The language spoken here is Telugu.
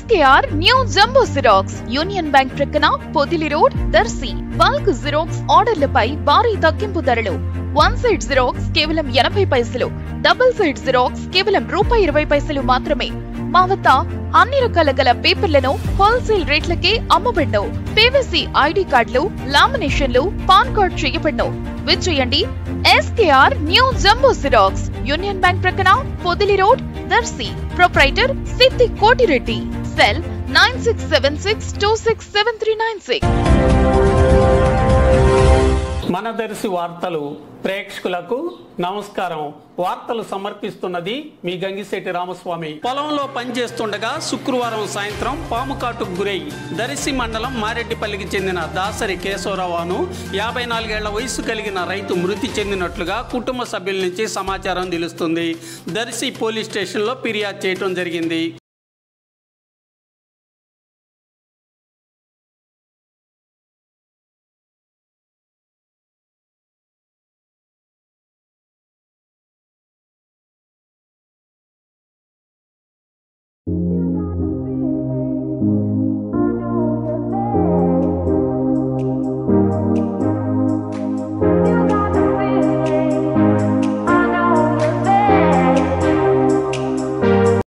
SKR new jumbo xerox union bank ప్రక్కన Podili road Darsi bulk xerox ఆర్డర్లపై భారీ తగ్గింపు ధరలు వన్ సైడ్ జిరాక్స్ కేవలం ఎనభై పైసలు డబుల్ సైడ్ జిరాక్స్ కేవలం రూపాయి ఇరవై పైసలు మాత్రమే మా వద్ద అన్ని రకాల గల పేపర్లను హోల్సేల్ రేట్లకే అమ్మబడ్ను పీవీసీ ఐడి కార్డులు లామినేషన్లు పాన్ కార్డ్ చేయబడ్ను విచ్చేయండి SKR new jumbo xerox union bank ప్రక్కన Podili road Darsi proprietor Siddhi Kotireddy cell nine six seven six two six seven three nine six మన దర్శి వార్తలు ప్రేక్షకులకు నమస్కారం వార్తలు సమర్పిస్తున్నది మీ గంగిశెట్టి రామస్వామి పొలంలో పనిచేస్తుండగా శుక్రవారం సాయంత్రం పాము కాటుకు గురై దర్శి మండలం మారెడ్డిపల్లికి చెందిన దాసరి కేశవరావును యాభై నాలుగేళ్ల వయసు కలిగిన రైతు మృతి చెందినట్లుగా కుటుంబ సభ్యుల నుంచి సమాచారం తెలుస్తుంది దర్శి పోలీస్ స్టేషన్లో ఫిర్యాదు చేయడం జరిగింది